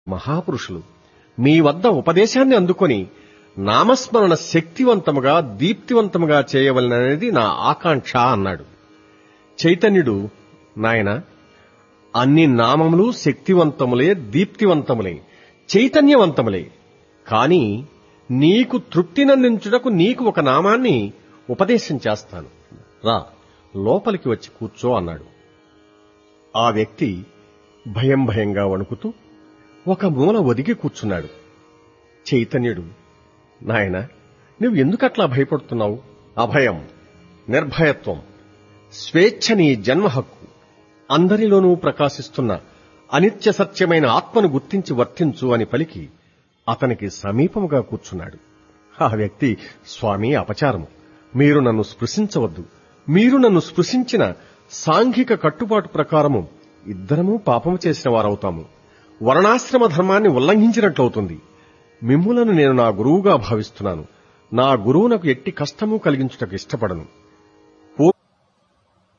మహాపురుషులు మీ వద్ద ఉపదేశాన్ని అందుకొని నామస్మరణ శక్తివంతముగా దీప్తివంతముగా చేయవలననేది నా ఆకాంక్ష అన్నాడు చైతన్యుడు నాయన అన్ని నామములు శక్తివంతములే దీప్తివంతములే చైతన్యవంతములే కాని నీకు తృప్తినందించుటకు నీకు ఒక నామాన్ని ఉపదేశం చేస్తాను రా లోపలికి వచ్చి కూర్చో అన్నాడు ఆ వ్యక్తి భయం భయంగా వణుకుతూ ఒక మూల ఒదిగి కూర్చున్నాడు చైతన్యుడు నాయన నువ్వు ఎందుకట్లా భయపడుతున్నావు అభయం నిర్భయత్వం స్వేచ్ఛ నీ జన్మ హక్కు అందరిలోనూ ప్రకాశిస్తున్న అనిత్య సత్యమైన ఆత్మను గుర్తించి వర్తించు అని పలికి అతనికి సమీపముగా కూర్చున్నాడు ఆ వ్యక్తి స్వామి అపచారము మీరు నన్ను స్పృశించవద్దు మీరు నన్ను స్పృశించిన సాంఘిక కట్టుబాటు ప్రకారము ఇద్దరము పాపము చేసిన వారవుతాము వర్ణాశ్రమ ధర్మాన్ని ఉల్లంఘించినట్లవుతుంది మిమ్ములను నేను నా గురువుగా భావిస్తున్నాను నా గురువునకు ఎట్టి కష్టము కలిగించుటకు ఇష్టపడను